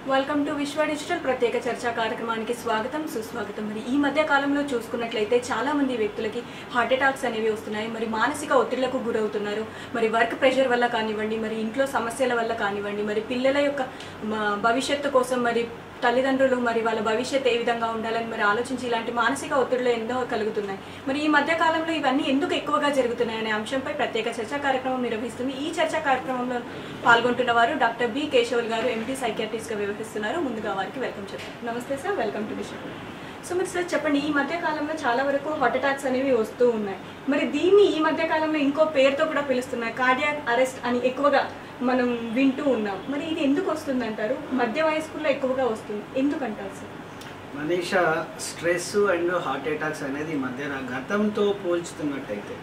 welcome to విశ్వ digital ప్రత్యేక చర్చా కార్యక్రమానికి స్వాగతం సుస్వాగతం మరి ఈ మధ్య కాలంలో చూసుకున్నట్లయితే చాలా మంది వ్యక్తులకి హార్ట్ అటాక్స్ అనేవి వస్తున్నాయి మరి మానసిక ఒత్తిళ్లకు గురవుతున్నారు మరి వర్క్ ప్రెషర్ వల్ల కానివ్వండి మరి ఇంట్లో సమస్యల వల్ల కానివ్వండి మరి పిల్లల యొక్క మ- భవిష్యత్తు కోసం మరి తల్లిదండ్రులు మరి వాళ్ళ భవిష్యత్తు ఏ విధంగా ఉండాలని మరి ఆలోచించి ఇలాంటి మానసిక ఒత్తిడులు ఎన్నో కలుగుతున్నాయి మరి ఈ మధ్య కాలంలో ఇవన్నీ ఎందుకు ఎక్కువగా జరుగుతున్నాయి అనే అంశంపై ప్రత్యేక చర్చా కార్యక్రమం నిర్వహిస్తుంది ఈ చర్చా కార్యక్రమంలో పాల్గొంటున్న వారు డాక్టర్ బి కేశవల్ గారు ఎండి సైకియాట్రిస్ట్ గా వ్యవహరిస్తున్నారు ముందుగా వారికి వెల్కమ్ చెప్తారు నమస్తే సార్ వెల్కమ్ టు విషయం సో మరి సార్ చెప్పండి ఈ మధ్య కాలంలో చాలా వరకు హార్ట్ అటాక్స్ అనేవి వస్తూ ఉన్నాయి మరి దీన్ని ఈ మధ్య కాలంలో ఇంకో పేరుతో కూడా పిలుస్తున్నారు కార్డియాక్ అరెస్ట్ అని ఎక్కువగా మనం వింటూ ఉన్నాం మరి ఇది ఎందుకు వస్తుంది అంటారు మధ్య వయస్కుల్లో ఎక్కువగా వస్తుంది ఎందుకంటారు sir Manisha stress and heart attacks అనేది ఈ మధ్యన గతంతో పోల్చుతున్నట్టయితే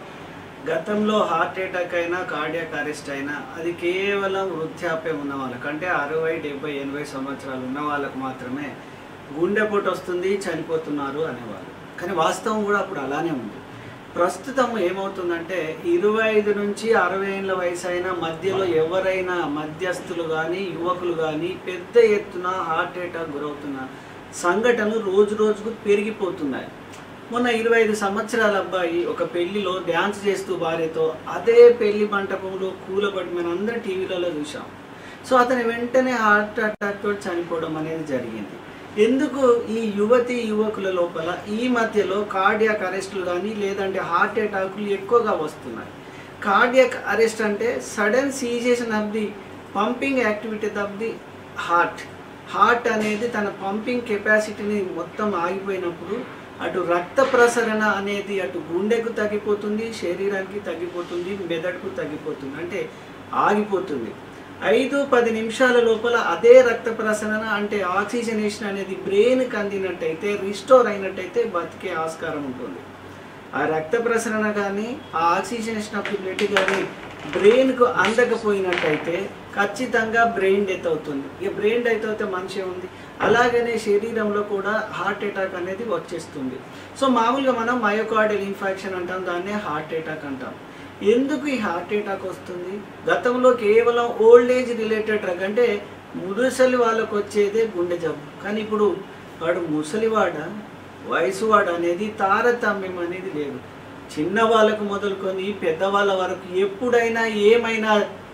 గతంలో హార్ట్ అటాక్ అయినా కార్డియాక్ అరెస్ట్ అయినా అది కేవలం వృద్ధాప్యం ఉన్న వాళ్ళకి అంటే అరవై డెబ్బై ఎనభై సంవత్సరాలు ఉన్న వాళ్ళకు మాత్రమే గుండెపోటు వస్తుంది చనిపోతున్నారు అనేవాళ్ళు కానీ వాస్తవం కూడా అప్పుడు అలానే ఉంది ప్రస్తుతం ఏమవుతుందంటే ఇరవై ఐదు నుంచి అరవై ఏళ్ళ వయసు అయిన మధ్యలో ఎవరైనా మధ్యస్థులు కానీ యువకులు కానీ పెద్ద ఎత్తున హార్ట్ అటాక్ గురవుతున్న సంఘటనలు రోజు రోజుకు పెరిగిపోతున్నాయి మొన్న ఇరవై ఐదు సంవత్సరాల అబ్బాయి ఒక పెళ్లిలో డ్యాన్స్ చేస్తూ భార్యతో అదే పెళ్లి మంటపంలో కూలబడి మనం అందరం టీవీలలో చూసాం సో అతని వెంటనే హార్ట్ అటాక్ తోటి చనిపోవడం అనేది జరిగింది ఎందుకు ఈ యువతి యువకుల లోపల ఈ మధ్యలో కార్డియాక్ అరెస్టులు కానీ లేదంటే హార్ట్ అటాకులు ఎక్కువగా వస్తున్నాయి కార్డియాక్ అరెస్ట్ అంటే sudden cessation of the pumping activity of the heart heart అనేది తన పంపింగ్ కెపాసిటీని మొత్తం ఆగిపోయినప్పుడు అటు రక్త ప్రసరణ అనేది అటు గుండెకు తగ్గిపోతుంది శరీరానికి తగ్గిపోతుంది మెదడుకు తగ్గిపోతుంది అంటే ఆగిపోతుంది ఐదు పది నిమిషాల లోపల అదే రక్త ప్రసరణ అంటే ఆక్సిజనేషన్ అనేది బ్రెయిన్కి అందినట్టయితే రిస్టోర్ అయినట్టయితే బతికే ఆస్కారం ఉంటుంది ఆ రక్త ప్రసరణ కానీ ఆ ఆక్సిజనేషన్ ఆఫ్ ది బ్లడ్ కానీ బ్రెయిన్కు అందకపోయినట్టయితే ఖచ్చితంగా బ్రెయిన్ డెత్ అవుతుంది ఇక బ్రెయిన్ డెత్ అయితే మనిషి ఉంది అలాగనే శరీరంలో కూడా హార్ట్ అటాక్ అనేది వచ్చేస్తుంది సో మామూలుగా మనం మయోకార్డియల్ ఇన్ఫెక్షన్ అంటాం దాన్నే హార్ట్ అటాక్ అంటాం ఎందుకు ఈ హార్ట్ అటాక్ వస్తుంది గతంలో కేవలం ఓల్డ్ ఏజ్ రిలేటెడ్ డ్రగ్ అంటే ముదుసలి వాళ్ళకు వచ్చేదే గుండె జబ్బు కానీ ఇప్పుడు వాడు ముసలివాడ వయసువాడు అనేది తారతమ్యం అనేది లేదు చిన్న వాళ్ళకు మొదలుకొని పెద్దవాళ్ళ వరకు ఎప్పుడైనా ఏమైనా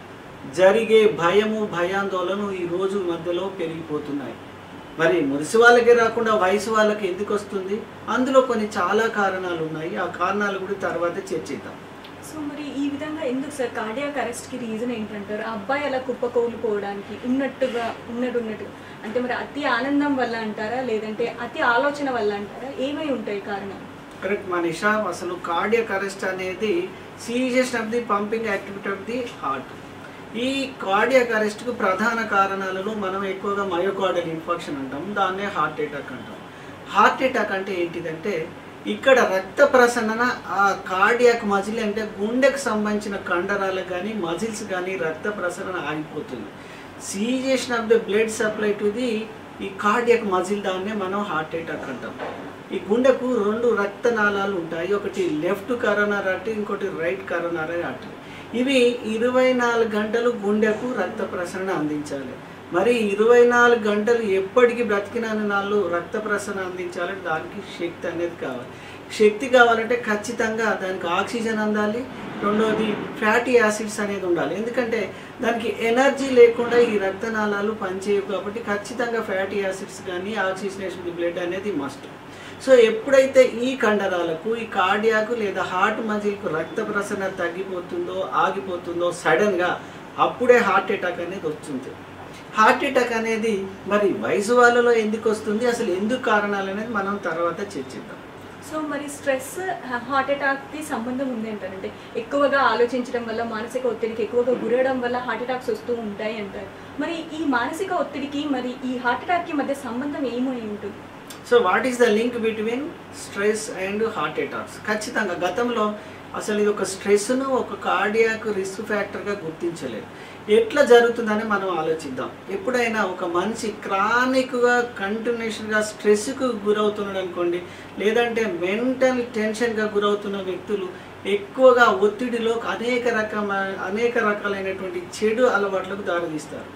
జరిగే భయము భయాందోళన ఈ రోజు మధ్యలో పెరిగిపోతున్నాయి మరి మురిసి వాళ్ళకి రాకుండా వయసు వాళ్ళకి ఎందుకు వస్తుంది అందులో కొన్ని చాలా కారణాలు ఉన్నాయి ఆ కారణాలు కూడా తర్వాత చర్చిద్దాం సో మరి ఈ విధంగా ఎందుకు సార్ కార్డియాక్ అరెస్ట్ కి రీజన్ ఏంటంటారు ఆ అబ్బాయి అలా కుప్పకూలిపోవడానికి ఉన్నట్టుగా ఉన్నట్టు ఉన్నట్టుగా అంటే మరి అతి ఆనందం వల్ల అంటారా లేదంటే అతి ఆలోచన వల్ల అంటారా ఏమై ఉంటాయి కారణాలు కరెక్ట్ మనీషా అసలు కార్డియక్ అరెస్ట్ అనేది cessation of the pumping activity of the heart ఈ కార్డియక్ అరెస్ట్కు ప్రధాన కారణాలను మనం ఎక్కువగా మయోకార్డియల్ ఇన్ఫెక్షన్ అంటాం దాన్నే హార్ట్ అటాక్ అంటాం హార్ట్ అటాక్ అంటే ఏంటిదంటే ఇక్కడ రక్త ప్రసరణ ఆ కార్డియాక్ మజిల్ అంటే గుండెకు సంబంధించిన కండరాలకు కానీ మజిల్స్ కానీ రక్త ప్రసరణ ఆగిపోతుంది cessation of the blood supply to the ఈ కార్డియాక్ మజిల్ దాన్నే మనం హార్ట్ అటాక్ అంటాం ఈ గుండెకు రెండు రక్తనాళాలు ఉంటాయి ఒకటి లెఫ్ట్ కరోనర్ ఆర్టరీ ఇంకోటి రైట్ కరోనరీ ఆర్టరీ ఇవి ఇరవై నాలుగు గంటలు గుండెకు రక్త ప్రసరణ అందించాలి మరి ఇరవై నాలుగు గంటలు ఎప్పటికీ బ్రతికిన నాళ్ళు రక్త ప్రసరణ అందించాలంటే దానికి శక్తి అనేది కావాలి శక్తి కావాలంటే ఖచ్చితంగా దానికి ఆక్సిజన్ అందాలి రెండోది ఫ్యాటీ యాసిడ్స్ అనేది ఉండాలి ఎందుకంటే దానికి ఎనర్జీ లేకుండా ఈ రక్తనాళాలు పనిచేయవు కాబట్టి ఖచ్చితంగా ఫ్యాటీ యాసిడ్స్ కానీ ఆక్సిజనేషన్ ది బ్లడ్ అనేది మస్ట్ సో ఎప్పుడైతే ఈ కండరాలకు ఈ కార్డియాకు లేదా హార్ట్ మజిల్కు రక్త ప్రసరణ తగ్గిపోతుందో ఆగిపోతుందో సడన్గా అప్పుడే హార్ట్ అటాక్ అనేది వస్తుంది హార్ట్ అటాక్ అనేది మరి వయసు వాళ్ళలో ఎందుకు వస్తుంది అసలు ఎందుకు కారణాలు అనేది మనం తర్వాత చర్చిద్దాం సో మరి స్ట్రెస్ హార్ట్ అటాక్ కి సంబంధం ఉంది అంటారంటే ఎక్కువగా ఆలోచించడం వల్ల మానసిక ఒత్తిడికి ఎక్కువగా గురవడం వల్ల హార్ట్ అటాక్స్ వస్తూ ఉంటాయి అంటారు మరి ఈ మానసిక ఒత్తిడికి మరి ఈ హార్ట్ అటాక్ కి మధ్య సంబంధం ఏమై ఉంటుంది so what is the link between stress and heart attacks ఖచ్చితంగా గతంలో అసలు ఇది ఒక స్ట్రెస్ను ఒక కార్డియాక్ రిస్క్ ఫ్యాక్టర్గా గుర్తించలేదు ఎట్లా జరుగుతుందని మనం ఆలోచిద్దాం ఎప్పుడైనా ఒక మనిషి క్రానిక్గా కంటిన్యూషన్గా స్ట్రెస్కు గురవుతున్నాడు అనుకోండి లేదంటే మెంటల్ టెన్షన్గా గురవుతున్న వ్యక్తులు ఎక్కువగా ఒత్తిడిలో అనేక రకమైన అనేక రకాలైనటువంటి చెడు అలవాట్లకు దారితీస్తారు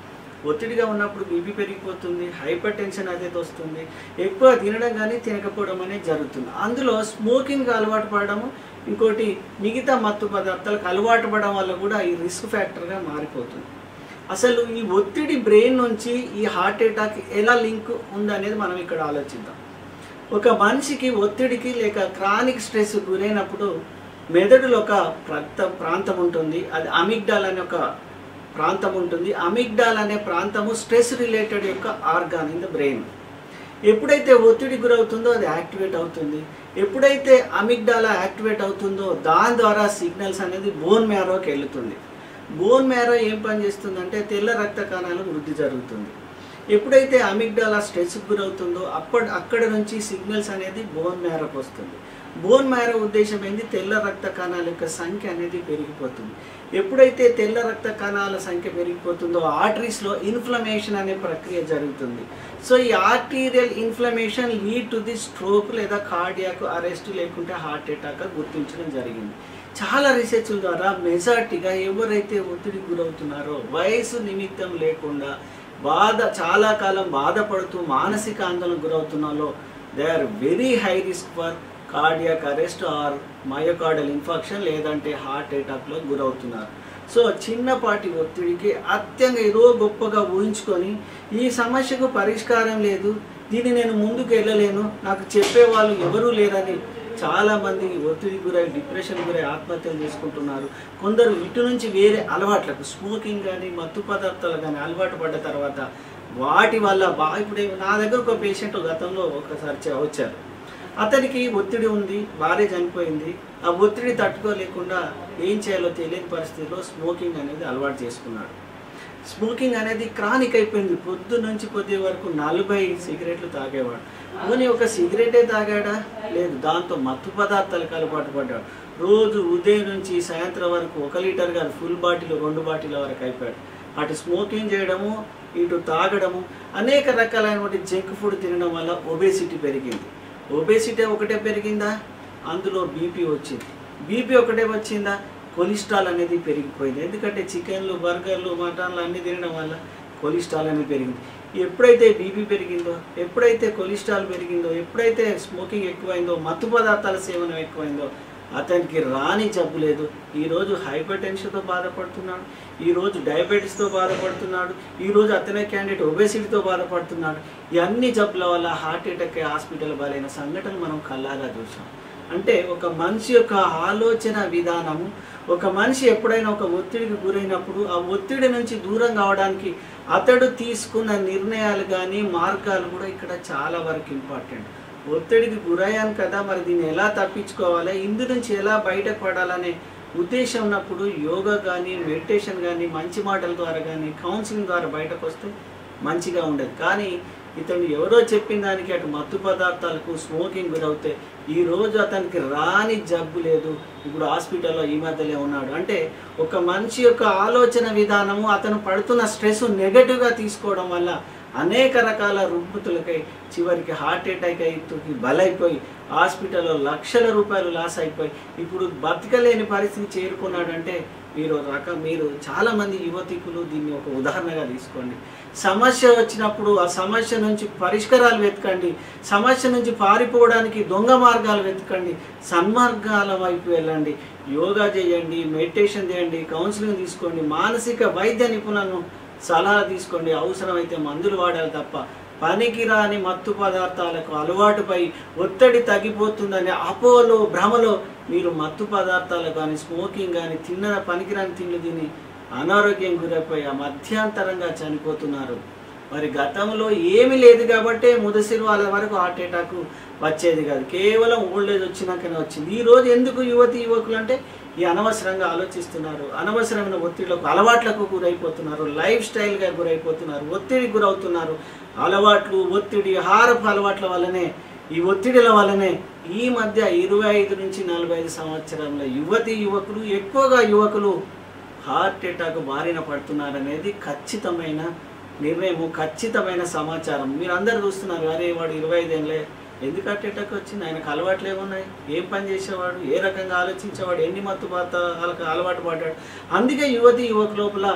ఒత్తిడిగా ఉన్నప్పుడు బీపీ పెరిగిపోతుంది హైపర్ టెన్షన్ అనేది వస్తుంది ఎక్కువ తినడం కానీ తినకపోవడం అనేది జరుగుతుంది అందులో స్మోకింగ్ అలవాటు పడడము ఇంకోటి మిగతా మత్తు పదార్థాలకు అలవాటు పడడం వల్ల కూడా ఈ రిస్క్ ఫ్యాక్టర్గా మారిపోతుంది అసలు ఈ ఒత్తిడి బ్రెయిన్ నుంచి ఈ హార్ట్ అటాక్ ఎలా లింక్ ఉందనేది మనం ఇక్కడ ఆలోచిద్దాం ఒక మనిషికి ఒత్తిడికి లేక క్రానిక్ స్ట్రెస్ గురైనప్పుడు మెదడులో ఒక ప్రాంత ప్రాంతం ఉంటుంది అది అమిగ్డాల్ అనే ఒక ప్రాంతం ఉంటుంది అమిగ్డాల్ అనే ప్రాంతము స్ట్రెస్ రిలేటెడ్ యొక్క ఆర్గాన్ ఇన్ ద బ్రెయిన్ ఎప్పుడైతే ఒత్తిడి గురవుతుందో అది యాక్టివేట్ అవుతుంది ఎప్పుడైతే అమిగ్డాలా యాక్టివేట్ అవుతుందో దాని ద్వారా సిగ్నల్స్ అనేది బోన్ మ్యారోకి వెళ్తుంది బోన్ మ్యారో ఏం పని చేస్తుందంటే తెల్ల రక్త కణాలు వృద్ధి జరుగుతుంది ఎప్పుడైతే అమిగ్డాలా స్ట్రెస్కి గురవుతుందో అప్పటి అక్కడ నుంచి సిగ్నల్స్ అనేది బోన్ మ్యారోకి వస్తుంది బోన్ మ్యారో ఉద్దేశం ఏంది తెల్ల రక్త కణాల యొక్క సంఖ్య అనేది పెరిగిపోతుంది ఎప్పుడైతే తెల్ల రక్త కణాల సంఖ్య పెరిగిపోతుందో ఆర్టరీస్లో ఇన్ఫ్లమేషన్ అనే ప్రక్రియ జరుగుతుంది సో ఈ arterial inflammation lead to the stroke లేదా కార్డియాక్ అరెస్ట్ లేకుంటే హార్ట్ అటాక్ గుర్తించడం జరిగింది చాలా రీసెర్చ్ల ద్వారా మెజార్టీగా ఎవరైతే ఒత్తిడికి గురవుతున్నారో వయసు నిమిత్తం లేకుండా బాధ చాలా కాలం బాధపడుతూ మానసిక ఆందోళన గురవుతున్నారో they are very high risk for cardiac arrest or myocardial infection లేదంటే హార్ట్ అటాక్లో గురవుతున్నారు సో చిన్నపాటి ఒత్తిడికి అత్యంత ఏదో గొప్పగా ఊహించుకొని ఈ సమస్యకు పరిష్కారం లేదు దీన్ని నేను ముందుకు వెళ్ళలేను నాకు చెప్పేవాళ్ళు ఎవరూ లేరని చాలామంది ఒత్తిడి గురై డిప్రెషన్ గురై ఆత్మహత్యలు చేసుకుంటున్నారు కొందరు ఇటు నుంచి వేరే అలవాట్లకు స్మోకింగ్ కానీ మత్తు పదార్థాలు కానీ అలవాటు పడ్డ తర్వాత వాటి వల్ల బాగా ఇప్పుడు నా దగ్గర ఒక పేషెంట్ గతంలో ఒకసారి చ- వచ్చారు అతనికి ఒత్తిడి ఉంది భార్య చనిపోయింది ఆ ఒత్తిడి తట్టుకోలేకుండా ఏం చేయాలో తెలియని పరిస్థితిలో స్మోకింగ్ అనేది అలవాటు చేసుకున్నాడు స్మోకింగ్ అనేది క్రానిక్ అయిపోయింది పొద్దు నుంచి కొద్ది వరకు నలభై సిగరెట్లు తాగేవాడు పోనీ ఒక సిగరెటే తాగాడా లేదు దాంతో మత్తు పదార్థాలకు అలవాటు పడ్డాడు రోజు ఉదయం నుంచి సాయంత్రం వరకు ఒక లీటర్ కాదు ఫుల్ బాటిల్ రెండు బాటిల్ వరకు అయిపోయాడు అటు స్మోకింగ్ చేయడము ఇటు తాగడము అనేక రకాలైనటువంటి జంక్ ఫుడ్ తినడం వల్ల ఒబేసిటీ పెరిగింది ఒబేసిటీ ఒకటే పెరిగిందా అందులో బీపీ వచ్చింది బీపీ ఒకటే వచ్చిందా కొలెస్ట్రాల్ అనేది పెరిగిపోయింది ఎందుకంటే చికెన్లు బర్గర్లు మటన్లు అన్నీ తినడం వల్ల కొలెస్ట్రాల్ అనేది పెరిగింది ఎప్పుడైతే బీపీ పెరిగిందో ఎప్పుడైతే కొలెస్ట్రాల్ పెరిగిందో ఎప్పుడైతే స్మోకింగ్ ఎక్కువైందో మత్తు పదార్థాల సేవనం ఎక్కువైందో అతనికి రాని జబ్బు లేదు ఈరోజు హైపర్ టెన్షన్తో బాధపడుతున్నాడు ఈరోజు డయాబెటీస్తో బాధపడుతున్నాడు ఈరోజు అతనే క్యాండిడేట్ ఒబేసిటీతో బాధపడుతున్నాడు ఈ అన్ని జబ్బుల వల్ల హార్ట్ అటాక్ హాస్పిటల్ బలైన సంఘటనలు మనం కళ్ళారా చూసాం అంటే ఒక మనిషి యొక్క ఆలోచన విధానము ఒక మనిషి ఎప్పుడైనా ఒక ఒత్తిడికి గురైనప్పుడు ఆ ఒత్తిడి నుంచి దూరం కావడానికి అతడు తీసుకున్న నిర్ణయాలు కానీ మార్గాలు కూడా ఇక్కడ చాలా వరకు ఇంపార్టెంట్ ఒత్తిడికి గురయ్యాను కదా మరి దీన్ని ఎలా తప్పించుకోవాలి ఇందు నుంచి ఎలా బయటపడాలనే ఉద్దేశం ఉన్నప్పుడు యోగా కానీ మెడిటేషన్ కానీ మంచి మాటల ద్వారా కానీ కౌన్సిలింగ్ ద్వారా బయటకు వస్తే మంచిగా ఉండదు కానీ ఇతను ఎవరో చెప్పిన దానికి అటు మత్తు పదార్థాలకు స్మోకింగ్ గురవుతే ఈ రోజు అతనికి రాని జబ్బు లేదు ఇప్పుడు హాస్పిటల్లో ఈ మధ్యలో ఉన్నాడు అంటే ఒక మనిషి యొక్క ఆలోచన విధానము అతను పడుతున్న స్ట్రెస్ నెగటివ్గా తీసుకోవడం వల్ల అనేక రకాల రుగ్మతులకై చివరికి హార్ట్ అటాక్ అయి బలైపోయి హాస్పిటల్లో లక్షల రూపాయలు లాస్ అయిపోయి ఇప్పుడు బతకలేని పరిస్థితి చేరుకున్నాడంటే మీరు రక మీరు చాలామంది యువతికులు దీన్ని ఒక ఉదాహరణగా తీసుకోండి సమస్య వచ్చినప్పుడు ఆ సమస్య నుంచి పరిష్కారాలు వెతకండి సమస్య నుంచి పారిపోవడానికి దొంగ మార్గాలు వెతకండి సన్మార్గాల వైపు వెళ్ళండి యోగా చేయండి మెడిటేషన్ చేయండి కౌన్సిలింగ్ తీసుకోండి మానసిక వైద్య నిపుణులను సలహా తీసుకోండి అవసరమైతే మందులు వాడాలి తప్ప పనికిరాని మత్తు పదార్థాలకు అలవాటుపై ఒత్తిడి తగ్గిపోతుందనే అపోలో భ్రమలో మీరు మత్తు పదార్థాలు కానీ స్మోకింగ్ కానీ తిన్న పనికిరాని తిండి తిని అనారోగ్యం గురైపోయి ఆ మధ్యాంతరంగా చనిపోతున్నారు మరి గతంలో ఏమీ లేదు కాబట్టే ముదసిరు వాళ్ళ వరకు హార్ట్ అటాక్ వచ్చేది కాదు కేవలం ఓల్డ్ ఏజ్ వచ్చినాకనే వచ్చింది ఈ రోజు ఎందుకు యువతి యువకులు అంటే ఈ అనవసరంగా ఆలోచిస్తున్నారు అనవసరమైన ఒత్తిళ్లకు అలవాట్లకు గురైపోతున్నారు లైఫ్ స్టైల్గా గురైపోతున్నారు ఒత్తిడికి గురవుతున్నారు అలవాట్లు ఒత్తిడి ఆహారపు అలవాట్ల వల్లనే ఈ ఒత్తిడిల వల్లనే ఈ మధ్య ఇరవై ఐదు నుంచి నలభై ఐదు సంవత్సరంలో యువతి యువకులు ఎక్కువగా యువకులు హార్ట్ అటాక్ బారిన పడుతున్నారనేది ఖచ్చితమైన నిర్ణయము ఖచ్చితమైన సమాచారం మీరు అందరు చూస్తున్నారు అరే వాడు ఇరవై ఐదేళ్ళే ఎందుకు హార్ట్ అటాక్ వచ్చింది ఆయనకు అలవాట్లు ఏమున్నాయి ఏం పని చేసేవాడు ఏ రకంగా ఆలోచించేవాడు ఎన్ని మత్తు పదార్థాలకు అలవాటు పడ్డాడు అందుకే యువతి యువకు లోపల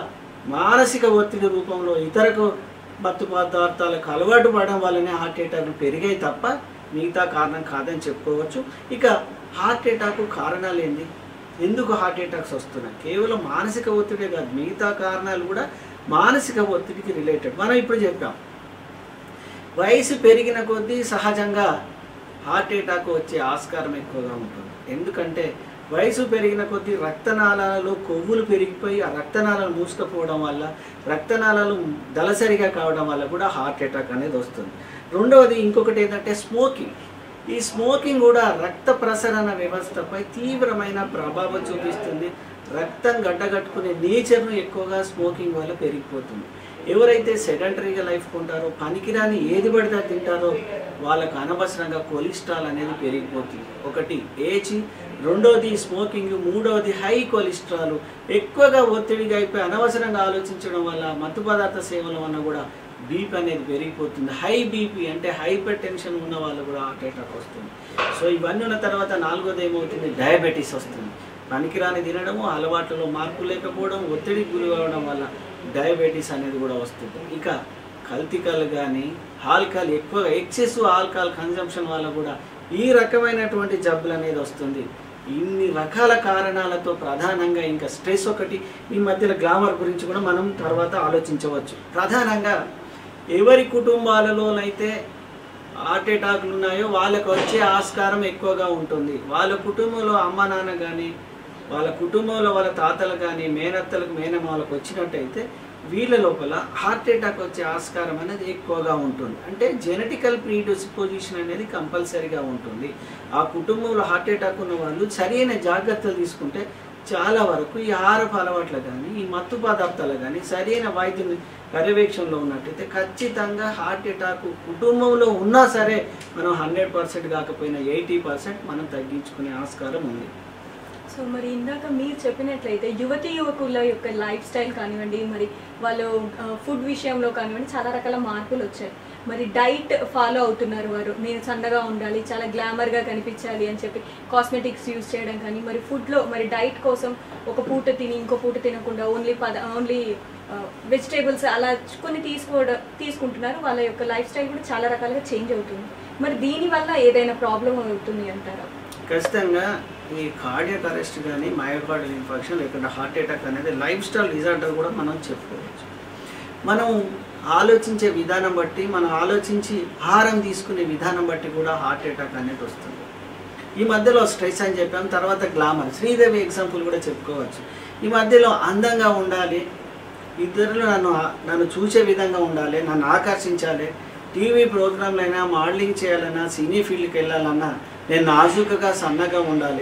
మానసిక ఒత్తిడి రూపంలో ఇతరకు మత్తు పదార్థాలకు అలవాటు పడడం వల్లనే హార్ట్ అటాక్లు పెరిగాయి తప్ప మిగతా కారణం కాదని చెప్పుకోవచ్చు ఇక హార్ట్ అటాక్ కారణాలు ఏంది ఎందుకు హార్ట్ అటాక్స్ వస్తున్నాయి కేవలం మానసిక ఒత్తిడే కాదు మిగతా కారణాలు కూడా మానసిక ఒత్తిడికి రిలేటెడ్ మనం ఇప్పుడు చెప్పాం వయసు పెరిగిన కొద్దీ సహజంగా హార్ట్ అటాక్ వచ్చే ఆస్కారం ఎక్కువగా ఉంటుంది ఎందుకంటే వయసు పెరిగిన కొద్దీ రక్తనాళాలలో కొవ్వులు పెరిగిపోయి ఆ రక్తనాళాలు మూసుకుపోవడం వల్ల రక్తనాళాలు దళసరిగా కావడం వల్ల కూడా హార్ట్ అటాక్ అనేది వస్తుంది రెండవది ఇంకొకటి ఏంటంటే స్మోకింగ్ ఈ స్మోకింగ్ కూడా రక్త ప్రసరణ వ్యవస్థపై తీవ్రమైన ప్రభావం చూపిస్తుంది రక్తం గడ్డగట్టుకునే నేచర్ను ఎక్కువగా స్మోకింగ్ వల్ల పెరిగిపోతుంది ఎవరైతే సెడెంటరీగా లైఫ్ కొంటారో పనికిరాని ఏది పడితే అది తింటారో వాళ్ళకు అనవసరంగా కొలెస్ట్రాల్ అనేది పెరిగిపోతుంది ఒకటి ఏజ్ రెండోది స్మోకింగ్ మూడవది హై కొలెస్ట్రాల్ ఎక్కువగా ఒత్తిడిగా అయిపోయి అనవసరంగా ఆలోచించడం వల్ల మత్తు పదార్థ సేవల వల్ల కూడా బీపీ అనేది పెరిగిపోతుంది హై బీపీ అంటే హైపర్ టెన్షన్ ఉన్న వాళ్ళు కూడా హార్ట్ అటాక్ వస్తుంది సో ఇవన్నీ ఉన్న తర్వాత నాలుగోది ఏమవుతుంది డయాబెటీస్ వస్తుంది పనికిరాని తినడము అలవాట్లలో మార్పు లేకపోవడం ఒత్తిడికి గురి అవ్వడం వల్ల డయాబెటీస్ అనేది కూడా వస్తుంది ఇక కల్తీకలు కానీ ఆల్కహాల్ ఎక్కువగా ఎక్సెస్ ఆల్కహాల్ కన్జంప్షన్ వల్ల కూడా ఈ రకమైనటువంటి జబ్బులు అనేది వస్తుంది ఇన్ని రకాల కారణాలతో ప్రధానంగా ఇంకా స్ట్రెస్ ఒకటి ఈ మధ్యలో గ్లామర్ గురించి కూడా మనం తర్వాత ఆలోచించవచ్చు ప్రధానంగా ఎవరి కుటుంబాలలోనైతే హార్ట్ అటాక్లు ఉన్నాయో వాళ్ళకు వచ్చే ఆస్కారం ఎక్కువగా ఉంటుంది వాళ్ళ కుటుంబంలో అమ్మ నాన్న కానీ వాళ్ళ కుటుంబంలో వాళ్ళ తాతలు కానీ మేనత్తలకు మేనమాలకు వచ్చినట్టయితే వీళ్ళ లోపల హార్ట్ అటాక్ వచ్చే ఆస్కారం అనేది ఎక్కువగా ఉంటుంది అంటే జెనెటికల్ ప్రీడిస్పోజిషన్ అనేది కంపల్సరీగా ఉంటుంది ఆ కుటుంబంలో హార్ట్ అటాక్ ఉన్న వాళ్ళు సరైన జాగ్రత్తలు తీసుకుంటే చాలా వరకు ఈ ఆహారపు అలవాట్లు కానీ ఈ మత్తు పదార్థాలు కానీ సరైన వైద్యుని పర్యవేక్షణలో ఉన్నట్టయితే ఖచ్చితంగా హార్ట్ అటాక్ కుటుంబంలో ఉన్నా సరే మనం హండ్రెడ్ పర్సెంట్ కాకపోయినా ఎయిటీ పర్సెంట్ మనం తగ్గించుకునే ఆస్కారం ఉంది సో మరి ఇందాక మీరు చెప్పినట్లయితే యువతి యువకుల యొక్క లైఫ్ స్టైల్ కానివ్వండి మరి వాళ్ళు ఫుడ్ విషయంలో కానివ్వండి చాలా రకాల మార్పులు వచ్చాయి మరి డైట్ ఫాలో అవుతున్నారు వారు నేను సన్నగా ఉండాలి చాలా గ్లామర్గా కనిపించాలి అని చెప్పి కాస్మెటిక్స్ యూజ్ చేయడం కానీ మరి ఫుడ్లో మరి డైట్ కోసం ఒక పూట తిని ఇంకో పూట తినకుండా ఓన్లీ పద ఓన్లీ వెజిటేబుల్స్ అలా కొన్ని తీసుకోవడం తీసుకుంటున్నారు వాళ్ళ యొక్క లైఫ్ స్టైల్ కూడా చాలా రకాలుగా చేంజ్ అవుతుంది మరి దీనివల్ల ఏదైనా ప్రాబ్లం అవుతుంది అంటారా ఖచ్చితంగా ఈ కార్డియక్ అరెస్ట్ కానీ మయోకార్డియల్ ఇన్ఫెక్షన్ లేకుంటే హార్ట్ అటాక్ అనేది లైఫ్ స్టైల్ డిజార్డర్ కూడా మనం చెప్పుకోవచ్చు మనం ఆలోచించే విధానం బట్టి మనం ఆలోచించి ఆహారం తీసుకునే విధానం బట్టి కూడా హార్ట్ అటాక్ అనేది వస్తుంది ఈ మధ్యలో స్ట్రెస్ అని చెప్పాం తర్వాత గ్లామర్ శ్రీదేవి ఎగ్జాంపుల్ కూడా చెప్పుకోవచ్చు ఈ మధ్యలో అందంగా ఉండాలి ఇద్దరు నన్ను నన్ను చూసే విధంగా ఉండాలి నన్ను ఆకర్షించాలి టీవీ ప్రోగ్రాంలైనా మోడలింగ్ చేయాలన్నా సినీ ఫీల్డ్కి వెళ్ళాలన్నా నేను నాజూకగా సన్నగా ఉండాలి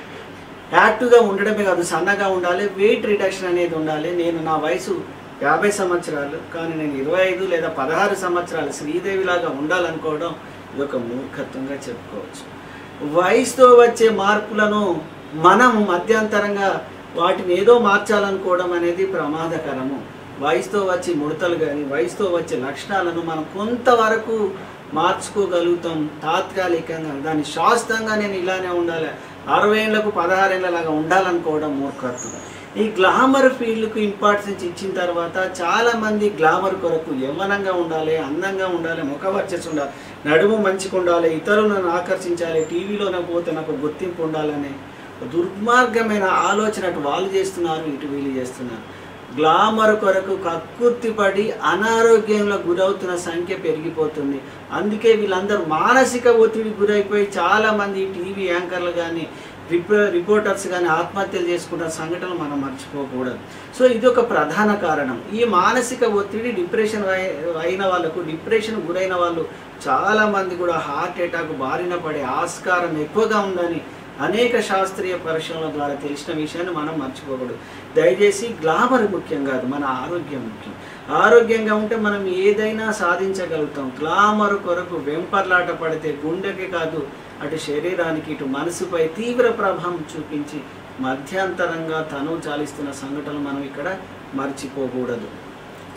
యాక్టివ్గా ఉండడమే కాదు సన్నగా ఉండాలి వెయిట్ రిడక్షన్ అనేది ఉండాలి నేను నా వయసు యాభై సంవత్సరాలు కానీ నేను ఇరవై ఐదు లేదా పదహారు సంవత్సరాలు శ్రీదేవిలాగా ఉండాలనుకోవడం ఇది ఒక మూర్ఖత్వంగా చెప్పుకోవచ్చు వయసుతో వచ్చే మార్పులను మనం మధ్యంతరంగా వాటిని ఏదో మార్చాలనుకోవడం అనేది ప్రమాదకరము వయసుతో వచ్చే ముడతలు కానీ వయసుతో వచ్చే లక్షణాలను మనం కొంతవరకు మార్చుకోగలుగుతాం తాత్కాలికంగా దాన్ని శాశ్వతంగా నేను ఇలానే ఉండాలి అరవై ఏళ్ళకు పదహారేళ్ళలాగా ఉండాలనుకోవడం మూర్ఖత్వం ఈ గ్లామర్ ఫీల్డ్కు ఇంపార్టెన్స్ ఇచ్చిన తర్వాత చాలామంది గ్లామర్ కొరకు యవ్వనంగా ఉండాలి అందంగా ఉండాలి ముఖ వర్చస్ ఉండాలి నడుము మంచిగా ఉండాలి ఇతరులను ఆకర్షించాలి టీవీలోనే పోతే నాకు గుర్తింపు ఉండాలనే దుర్మార్గమైన ఆలోచన అటు వాళ్ళు చేస్తున్నారు ఇటు వీళ్ళు చేస్తున్నారు గ్లామర్ కొరకు కక్కుర్తిపడి అనారోగ్యంలో గురవుతున్న సంఖ్య పెరిగిపోతుంది అందుకే వీళ్ళందరూ మానసిక ఒత్తిడి గురైపోయి చాలామంది టీవీ యాంకర్లు కానీ రిపో రిపోర్టర్స్ కానీ ఆత్మహత్యలు చేసుకుంటున్న సంఘటనలు మనం మర్చిపోకూడదు సో ఇది ఒక ప్రధాన కారణం ఈ మానసిక ఒత్తిడి డిప్రెషన్ అయి- అయిన వాళ్ళకు డిప్రెషన్ గురైన వాళ్ళు చాలామంది కూడా హార్ట్ అటాక్ బారిన పడే ఆస్కారం ఎక్కువగా ఉందని అనేక శాస్త్రీయ పరిశోధనల ద్వారా తెలిసిన విషయాన్ని మనం మర్చిపోకూడదు దయచేసి గ్లామర్ ముఖ్యం కాదు మన ఆరోగ్యం ముఖ్యం ఆరోగ్యంగా ఉంటే మనం ఏదైనా సాధించగలుగుతాం గ్లామర్ కొరకు వెంపర్లాట పడితే గుండెకి కాదు అటు శరీరానికి ఇటు మనసుపై తీవ్ర ప్రభావం చూపించి మధ్యాంతరంగా తను చాలిస్తున్న సంఘటనలు మనం ఇక్కడ మర్చిపోకూడదు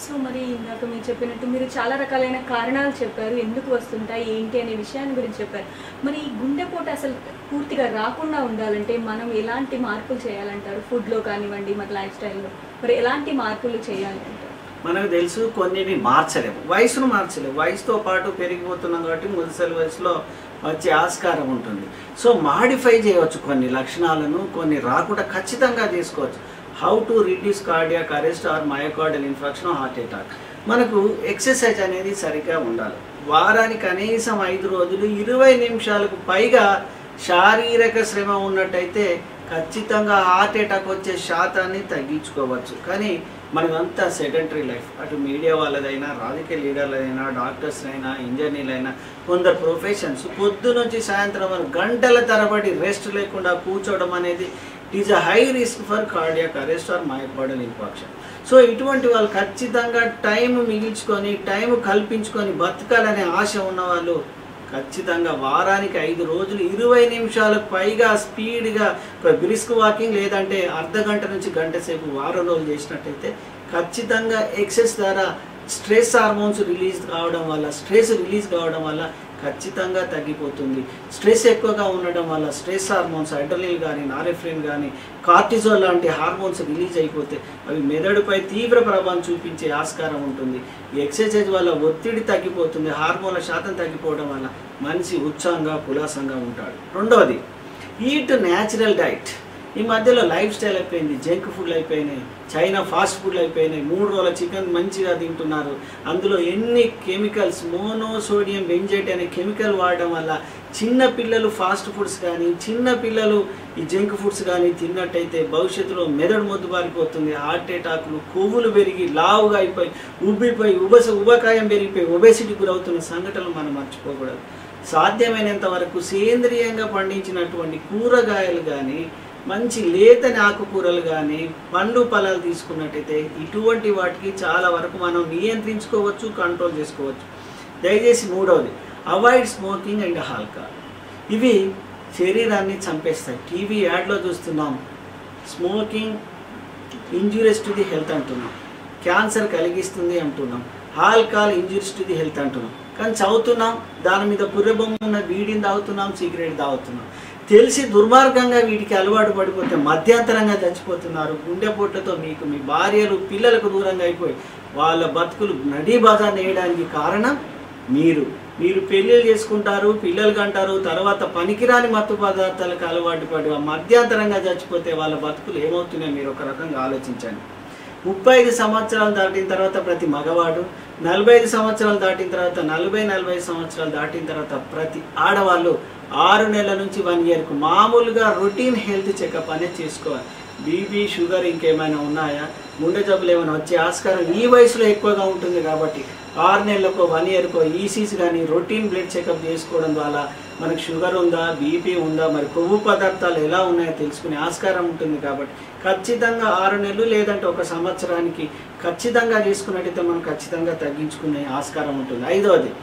సో మరి ఇందాక మీరు చెప్పినట్టు మీరు చాలా రకాలైన కారణాలు చెప్పారు ఎందుకు వస్తుంటాయి ఏంటి అనే విషయాన్ని గురించి చెప్పారు మరి ఈ గుండెపోటు అసలు పూర్తిగా రాకుండా ఉండాలంటే మనం ఎలాంటి మార్పులు చేయాలంటారు ఫుడ్లో కానివ్వండి మరి లైఫ్ స్టైల్లో మరి ఎలాంటి మార్పులు చేయాలి అంటారు మనకు తెలుసు కొన్నిని మార్చలేము వయసును మార్చలేము వయసుతో పాటు పెరిగిపోతున్నాం కాబట్టి ముదిసలి వయసులో వచ్చే ఆస్కారం ఉంటుంది సో మాడిఫై చేయవచ్చు కొన్ని లక్షణాలను కొన్ని రాకుండా ఖచ్చితంగా తీసుకోవచ్చు how to reduce cardiac arrest or myocardial infection heart attack మనకు ఎక్సర్సైజ్ అనేది సరిగ్గా ఉండాలి వారానికి కనీసం ఐదు రోజులు ఇరవై నిమిషాలకు పైగా శారీరక శ్రమ ఉన్నట్టయితే ఖచ్చితంగా హార్ట్ అటాక్ వచ్చే శాతాన్ని తగ్గించుకోవచ్చు కానీ మనదంతా సెడెంటరీ లైఫ్ అటు మీడియా వాళ్ళదైనా రాజకీయ లీడర్లైనా డాక్టర్స్ అయినా ఇంజనీర్లైనా కొందరు ప్రొఫెషన్స్ పొద్దు నుంచి సాయంత్రం వరకు గంటల తరబడి రెస్ట్ లేకుండా కూర్చోవడం అనేది is a high risk for cardiac arrest or myocardial infarction so ఇటువంటి వాళ్ళు ఖచ్చితంగా టైం మిగిల్చుకొని టైం కల్పించుకొని బతకాలనే ఆశ ఉన్న వాళ్ళు ఖచ్చితంగా వారానికి ఐదు రోజులు ఇరవై నిమిషాలకు పైగా స్పీడ్గా బ్రిస్క్ వాకింగ్ లేదంటే అర్ధ గంట నుంచి గంట సేపు వారం రోజులు చేసినట్టయితే ఖచ్చితంగా ఎక్సెస్ ద్వారా స్ట్రెస్ హార్మోన్స్ రిలీజ్ కావడం వల్ల స్ట్రెస్ రిలీజ్ కావడం వల్ల ఖచ్చితంగా తగ్గిపోతుంది స్ట్రెస్ ఎక్కువగా ఉండడం వల్ల స్ట్రెస్ హార్మోన్స్ అడ్రలిన్ కానీ నారెఫ్రిన్ కానీ కార్టిజోల్ లాంటి హార్మోన్స్ రిలీజ్ అయిపోతే అవి మెదడుపై తీవ్ర ప్రభావం చూపించే ఆస్కారం ఉంటుంది ఈ ఎక్సర్సైజ్ వల్ల ఒత్తిడి తగ్గిపోతుంది హార్మోన్ల శాతం తగ్గిపోవడం వల్ల మనిషి ఉత్సాహంగా కులాసంగా ఉంటాడు రెండవది ఈట్ న్యాచురల్ డైట్ ఈ మధ్యలో లైఫ్ స్టైల్ అయిపోయింది జంక్ ఫుడ్లు అయిపోయినాయి చైనా ఫాస్ట్ ఫుడ్లు అయిపోయినాయి మూడు రోజుల చికెన్ మంచిగా తింటున్నారు అందులో ఎన్ని కెమికల్స్ మోనో సోడియం బెంజైట్ అనే కెమికల్ వాడడం వల్ల చిన్న పిల్లలు ఫాస్ట్ ఫుడ్స్ కానీ చిన్న పిల్లలు ఈ జంక్ ఫుడ్స్ కానీ తిన్నట్టయితే భవిష్యత్తులో మెదడు మొద్దుబారిపోతుంది హార్ట్ అటాక్లు కొవ్వులు పెరిగి లావుగా అయిపోయి ఉబ్బిపోయి ఉబస ఉబకాయం పెరిగిపోయి ఒబేసిటీ గురవుతున్న సంఘటనలు మనం మర్చిపోకూడదు సాధ్యమైనంత వరకు సేంద్రియంగా పండించినటువంటి కూరగాయలు కానీ మంచి లేతని ఆకుకూరలు కానీ పండు ఫలాలు తీసుకున్నట్టయితే ఇటువంటి వాటికి చాలా వరకు మనం నియంత్రించుకోవచ్చు కంట్రోల్ చేసుకోవచ్చు దయచేసి మూడవది అవాయిడ్ స్మోకింగ్ అండ్ ఆల్కహాల్ ఇవి శరీరాన్ని చంపేస్తాయి టీవీ యాడ్లో చూస్తున్నాం smoking injurious to the health అంటున్నాం క్యాన్సర్ కలిగిస్తుంది అంటున్నాం alcohol injurious to the health అంటున్నాం కానీ చదువుతున్నాం దాని మీద పుర్రెబొమ్మ ఉన్న వీడిని తాగుతున్నాం సిగరెట్ తాగుతున్నాం తెలిసి దుర్మార్గంగా వీటికి అలవాటు పడిపోతే మధ్యంతరంగా చచ్చిపోతున్నారు గుండెపోట్లతో మీకు మీ భార్యలు పిల్లలకు దూరంగా అయిపోయి వాళ్ళ బతుకులు నడీ బాధ నేయడానికి కారణం మీరు మీరు పెళ్ళిళ్ళు చేసుకుంటారు పిల్లలు కంటారు తర్వాత పనికిరాని మత్తు పదార్థాలకు అలవాటు పడి మధ్యంతరంగా చచ్చిపోతే వాళ్ళ బతుకులు ఏమవుతున్నాయో మీరు ఒక రకంగా ఆలోచించండి ముప్పై ఐదు సంవత్సరాలు దాటిన తర్వాత ప్రతి మగవాడు నలభై ఐదు సంవత్సరాలు దాటిన తర్వాత నలభై నలభై ఐదు సంవత్సరాలు దాటిన తర్వాత ప్రతి ఆడవాళ్ళు ఆరు నెలల నుంచి వన్ ఇయర్కు మామూలుగా రొటీన్ హెల్త్ చెకప్ అనేది చేసుకోవాలి బీపీ షుగర్ ఇంకేమైనా ఉన్నాయా గుండె జబ్బులు ఏమైనా వచ్చే ఆస్కారం ఈ వయసులో ఎక్కువగా ఉంటుంది కాబట్టి ఆరు నెలలకో వన్ ఇయర్కో ఈసీస్ కానీ రొటీన్ బ్లడ్ చెకప్ చేసుకోవడం ద్వారా మనకు షుగర్ ఉందా బీపీ ఉందా మరి కొవ్వు పదార్థాలు ఎలా ఉన్నాయో తెలుసుకునే ఆస్కారం ఉంటుంది కాబట్టి ఖచ్చితంగా ఆరు నెలలు లేదంటే ఒక సంవత్సరానికి ఖచ్చితంగా చేసుకున్నట్టయితే మనం ఖచ్చితంగా తగ్గించుకునే ఆస్కారం ఉంటుంది ఐదవది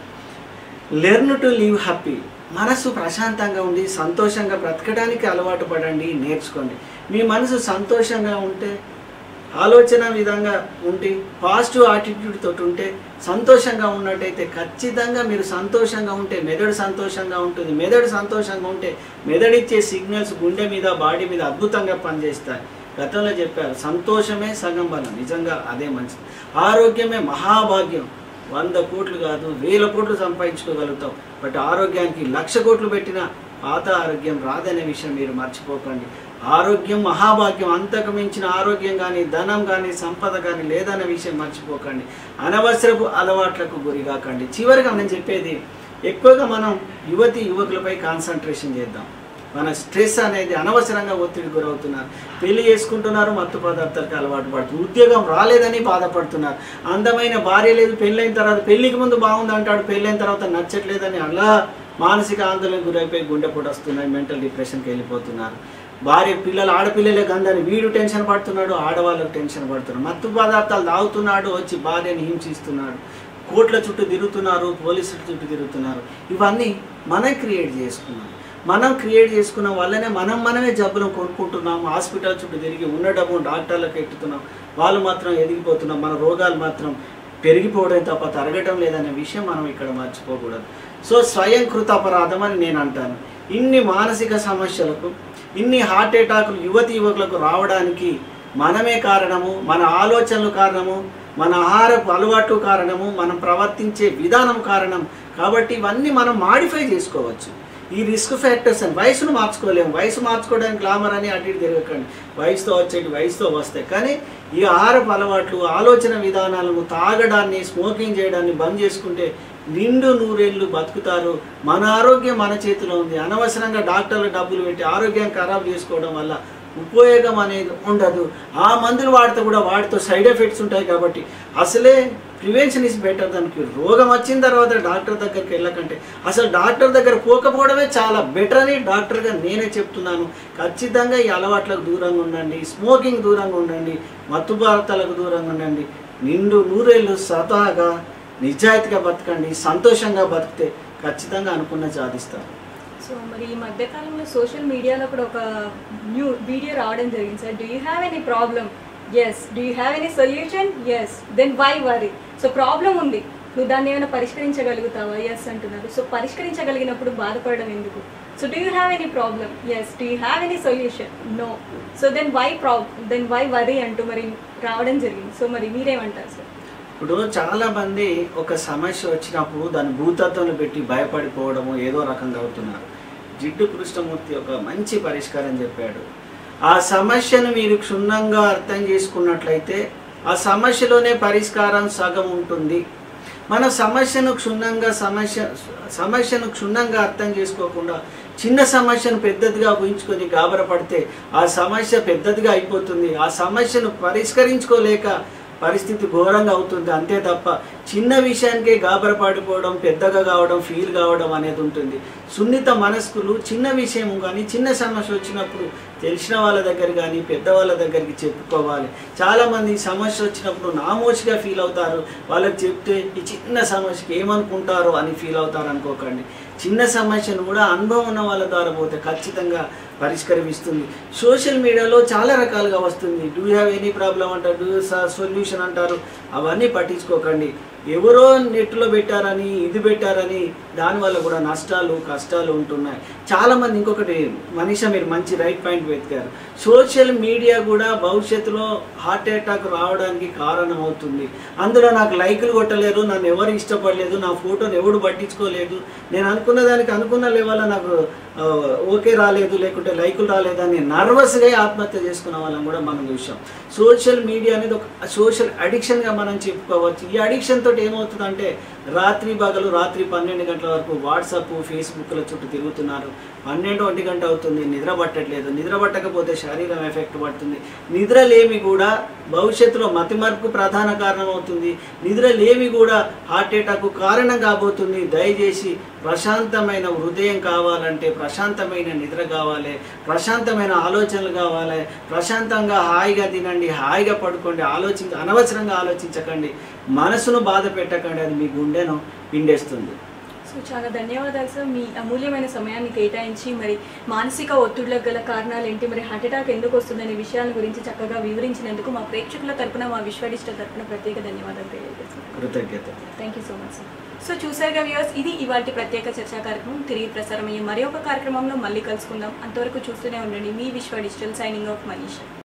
లెర్న్ టు లివ్ హ్యాపీ మనసు ప్రశాంతంగా ఉండి సంతోషంగా బ్రతకడానికి అలవాటు పడండి నేర్చుకోండి మీ మనసు సంతోషంగా ఉంటే ఆలోచన విధంగా ఉండి పాజిటివ్ యాటిట్యూడ్ తోటి ఉంటే సంతోషంగా ఉన్నట్టయితే ఖచ్చితంగా మీరు సంతోషంగా ఉంటే మెదడు సంతోషంగా ఉంటుంది మెదడు సంతోషంగా ఉంటే మెదడిచ్చే సిగ్నల్స్ గుండె మీద బాడీ మీద అద్భుతంగా పనిచేస్తాయి గతంలో చెప్పారు సంతోషమే సగం బలం నిజంగా అదే మంచిది ఆరోగ్యమే మహాభాగ్యం వంద కోట్లు కాదు వేల కోట్లు సంపాదించుకోగలుగుతాం బట్ ఆరోగ్యానికి లక్ష కోట్లు పెట్టినా పాత ఆరోగ్యం రాదనే విషయం మీరు మర్చిపోకండి ఆరోగ్యం మహాభాగ్యం అంతకు మించిన ఆరోగ్యం కానీ ధనం కానీ సంపద కానీ లేదన్న విషయం మర్చిపోకండి అనవసరపు అలవాట్లకు గురి కాకండి చివరిగా నేను చెప్పేది ఎక్కువగా మనం యువతి యువకులపై కాన్సన్ట్రేషన్ చేద్దాం మన స్ట్రెస్ అనేది అనవసరంగా ఒత్తిడి గురవుతున్నారు పెళ్లి చేసుకుంటున్నారు మత్తు పదార్థాలకు అలవాటు పడుతున్నారు ఉద్యోగం రాలేదని బాధపడుతున్నారు అందమైన భార్య లేదు పెళ్ళైన తర్వాత పెళ్లికి ముందు బాగుంది అంటాడు పెళ్ళైన తర్వాత నచ్చట్లేదని అలా మానసిక ఆందోళన గురైపోయి గుండెపోటు వస్తున్నాయి మెంటల్ డిప్రెషన్కి వెళ్ళిపోతున్నారు భార్య పిల్లలు ఆడపిల్లలే గందని వీడు టెన్షన్ పడుతున్నాడు ఆడవాళ్ళకు టెన్షన్ పడుతున్నాడు మత్తు పదార్థాలు తాగుతున్నాడు వచ్చి భార్యని హింసిస్తున్నాడు కోట్ల చుట్టూ తిరుగుతున్నారు పోలీసుల చుట్టూ తిరుగుతున్నారు ఇవన్నీ మనం క్రియేట్ చేసుకున్నాం మనం క్రియేట్ చేసుకున్న వల్లనే మనం మనమే జబ్బులను కొనుక్కుంటున్నాం హాస్పిటల్ చుట్టూ తిరిగి ఉన్న డబ్బు డాక్టర్లకు ఎట్టుతున్నాం వాళ్ళు మాత్రం ఎదిగిపోతున్నాం మన రోగాలు మాత్రం పెరిగిపోవడం తప్ప తరగటం లేదనే విషయం మనం ఇక్కడ మర్చిపోకూడదు సో స్వయం కృత అపరాధం అని నేను అంటాను ఇన్ని మానసిక సమస్యలకు ఇన్ని హార్ట్ అటాకులు యువతి యువకులకు రావడానికి మనమే కారణము మన ఆలోచనలు కారణము మన ఆహారపు అలవాటు కారణము మనం ప్రవర్తించే విధానం కారణం కాబట్టి ఇవన్నీ మనం మాడిఫై చేసుకోవచ్చు ఈ రిస్క్ ఫ్యాక్టర్స్ అని వయసును మార్చుకోలేము వయసు మార్చుకోవడానికి గ్లామర్ అని అటు ఇటు తిరగకండి వయసుతో వచ్చేటి వయసుతో వస్తాయి కానీ ఈ ఆహారపు అలవాట్లు ఆలోచన విధానాలను తాగడాన్ని స్మోకింగ్ చేయడాన్ని బంద్ చేసుకుంటే నిండు నూరేళ్ళు బతుకుతారు మన ఆరోగ్యం మన చేతిలో ఉంది అనవసరంగా డాక్టర్లు డబ్బులు పెట్టి ఆరోగ్యాన్ని ఖరాబ్ చేసుకోవడం వల్ల ఉపయోగం అనేది ఉండదు ఆ మందులు వాడితే కూడా వాటితో సైడ్ ఎఫెక్ట్స్ ఉంటాయి కాబట్టి అసలే ప్రివెన్షన్ ఇస్ బెటర్ దానికి రోగం వచ్చిన తర్వాత డాక్టర్ దగ్గరికి వెళ్ళకంటే అసలు డాక్టర్ దగ్గర పోకపోవడమే చాలా బెటర్ అని డాక్టర్గా నేనే చెప్తున్నాను ఖచ్చితంగా ఈ అలవాట్లకు దూరంగా ఉండండి స్మోకింగ్ దూరంగా ఉండండి మత్తు పదార్థాలకు దూరంగా ఉండండి నిండు నూరేళ్ళు స్వతహాగా నిజాయితీగా బతకండి సంతోషంగా బతికితే ఖచ్చితంగా అనుకున్న సాధిస్తారు సో మరి ఈ మధ్య కాలంలో సోషల్ మీడియాలో కూడా ఒక న్యూ వీడియో రావడం జరిగింది sir do you have any problem yes do you have any solution yes then why worry so problem ఉంది నువ్వు దాన్ని ఏమైనా పరిష్కరించగలుగుతావా ఎస్ అంటున్నారు సో పరిష్కరించగలిగినప్పుడు బాధపడడం ఎందుకు so do you have any problem yes do you have any solution no so then why ప్రాబ్ then why worry అంటూ మరి రావడం జరిగింది సో మరి మీరేమంటారు సార్ ఇప్పుడు చాలా మంది ఒక సమస్య వచ్చినప్పుడు దాన్ని భూతత్వంలో పెట్టి భయపడిపోవడము ఏదో రకంగా అవుతున్నారు జిడ్డు కృష్ణమూర్తి ఒక మంచి పరిష్కారం చెప్పాడు ఆ సమస్యను మీరు క్షుణ్ణంగా అర్థం చేసుకున్నట్లయితే ఆ సమస్యలోనే పరిష్కారం సగం ఉంటుంది మన సమస్యను క్షుణ్ణంగా సమస్య సమస్యను క్షుణ్ణంగా అర్థం చేసుకోకుండా చిన్న సమస్యను పెద్దదిగా ఊహించుకొని గాబరపడితే ఆ సమస్య పెద్దదిగా అయిపోతుంది ఆ సమస్యను పరిష్కరించుకోలేక పరిస్థితి ఘోరంగా అవుతుంది అంతే తప్ప చిన్న విషయానికే గాబరపడిపోవడం పెద్దగా కావడం ఫీల్ కావడం అనేది ఉంటుంది సున్నిత మనస్కులు చిన్న విషయం కానీ చిన్న సమస్య వచ్చినప్పుడు తెలిసిన వాళ్ళ దగ్గర కానీ పెద్దవాళ్ళ దగ్గరికి చెప్పుకోవాలి చాలామంది ఈ సమస్య వచ్చినప్పుడు నామోచిగా ఫీల్ అవుతారు వాళ్ళకి చెప్తే ఈ చిన్న సమస్యకి ఏమనుకుంటారో అని ఫీల్ అవుతారు అనుకోకండి చిన్న సమస్యను కూడా అనుభవం ఉన్న వాళ్ళ ద్వారా పోతే ఖచ్చితంగా పరిష్కరిస్తుంది సోషల్ మీడియాలో చాలా రకాలుగా వస్తుంది డూ హ్యావ్ ఎనీ ప్రాబ్లం అంటారు డూ సొల్యూషన్ అంటారు అవన్నీ పట్టించుకోకండి ఎవరో నెట్లో పెట్టారని ఇది పెట్టారని దానివల్ల కూడా నష్టాలు కష్టాలు ఉంటున్నాయి చాలామంది ఇంకొకటి మనిష మీరు మంచి రైట్ పాయింట్ వెతికారు సోషల్ మీడియా కూడా భవిష్యత్తులో హార్ట్ అటాక్ రావడానికి కారణం అవుతుంది అందులో నాకు లైకులు కొట్టలేరు నన్ను ఎవరు ఇష్టపడలేదు నా ఫోటోని ఎవడు పట్టించుకోలేదు నేను అనుకున్న దానికి అనుకున్న లెవెల్ నాకు ఆ, ఓకే రాలేదు లేకుంటే లైకులు రాలేదని నర్వస్గా ఆత్మహత్య చేసుకున్న వాళ్ళని కూడా మనం చూసాం సోషల్ మీడియా అనేది ఒక సోషల్ అడిక్షన్గా మనం చెప్పుకోవచ్చు ఈ అడిక్షన్ తోటి ఏమవుతుందంటే రాత్రి పగలు రాత్రి పన్నెండు గంటల వరకు వాట్సాప్ ఫేస్బుక్ల చుట్టూ తిరుగుతున్నారు పన్నెండు ఒంటి గంట అవుతుంది నిద్ర పట్టట్లేదు నిద్ర పట్టకపోతే శరీరం ఎఫెక్ట్ పడుతుంది నిద్ర లేమి కూడా భవిష్యత్తులో మతిమరుపు ప్రధాన కారణం అవుతుంది నిద్ర లేమి కూడా హార్ట్ అటాక్ కారణం కాబోతుంది దయచేసి ప్రశాంతమైన హృదయం కావాలంటే ప్రశాంతమైన నిద్ర కావాలి ప్రశాంతమైన ఆలోచనలు కావాలి ప్రశాంతంగా హాయిగా తినండి హాయిగా పడుకోండి ఆలోచించ అనవసరంగా ఆలోచించకండి మనసును బాధ పెట్టకండి అది మీ గుండెను పిండేస్తుంది సో చాలా ధన్యవాదాలు సార్ మీ అమూల్యమైన సమయాన్ని కేటాయించి మరి మానసిక ఒత్తిడులకు గల కారణాలు ఏంటి మరి హార్ట్ అటాక్ ఎందుకు వస్తుందనే విషయాల గురించి చక్కగా వివరించినందుకు మా ప్రేక్షకుల తరపున మా విశ్వడిష్ట తరపున ప్రత్యేక ధన్యవాదాలు తెలియజేస్తున్నాను కృతజ్ఞత thank you so much sir so చూసారుగా వ్యూవర్స్ ఇది ఇవాళ ప్రత్యేక చర్చా కార్యక్రమం తిరిగి ప్రసారమయ్యే మరి ఒక కార్యక్రమంలో మళ్ళీ కలుసుకుందాం అంతవరకు చూస్తూనే ఉండండి మీ విశ్వ డిజిటల్ సైనింగ్ ఆఫ్ మనీషా